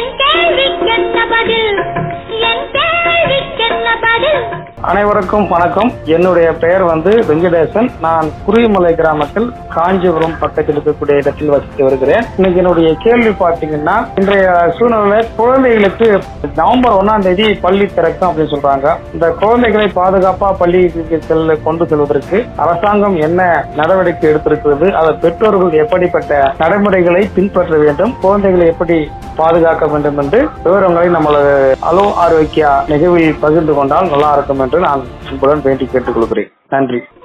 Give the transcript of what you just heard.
என் கேள்விக்கென்ன பதில் என் கேள்விக்கென்ன பதில் அனைவருக்கும் வணக்கம் என்னுடைய பெயர் வந்து வெங்கடேசன் நான் குருவிமலை கிராமத்தில் காஞ்சிபுரம் பக்கத்தில் இருக்கக்கூடிய இடத்தில் வசித்து வருகிறேன் இன்னைக்கு என்னுடைய கேள்வி பாத்தீங்கன்னா இன்றைய சூழ்நிலை குழந்தைகளுக்கு நவம்பர் ஒன்னாம் தேதி பள்ளி திறக்கும் அப்படின்னு சொல்றாங்க இந்த குழந்தைகளை பாதுகாப்பா பள்ளிக்கு செல்ல கொண்டு செல்வதற்கு அரசாங்கம் என்ன நடவடிக்கை எடுத்திருக்கிறது அதை பெற்றோர்கள் எப்படிப்பட்ட நடைமுறைகளை பின்பற்ற வேண்டும் குழந்தைகளை எப்படி பாதுகாக்க வேண்டும் என்று விவரங்களை நம்மளது அலோ ஆரோக்கியா நிகழ்வில் பகிர்ந்து கொண்டால் நல்லா இருக்கும் என்று நான் உங்களுடன் வேண்டி கேட்டுக்கொள்கிறேன் நன்றி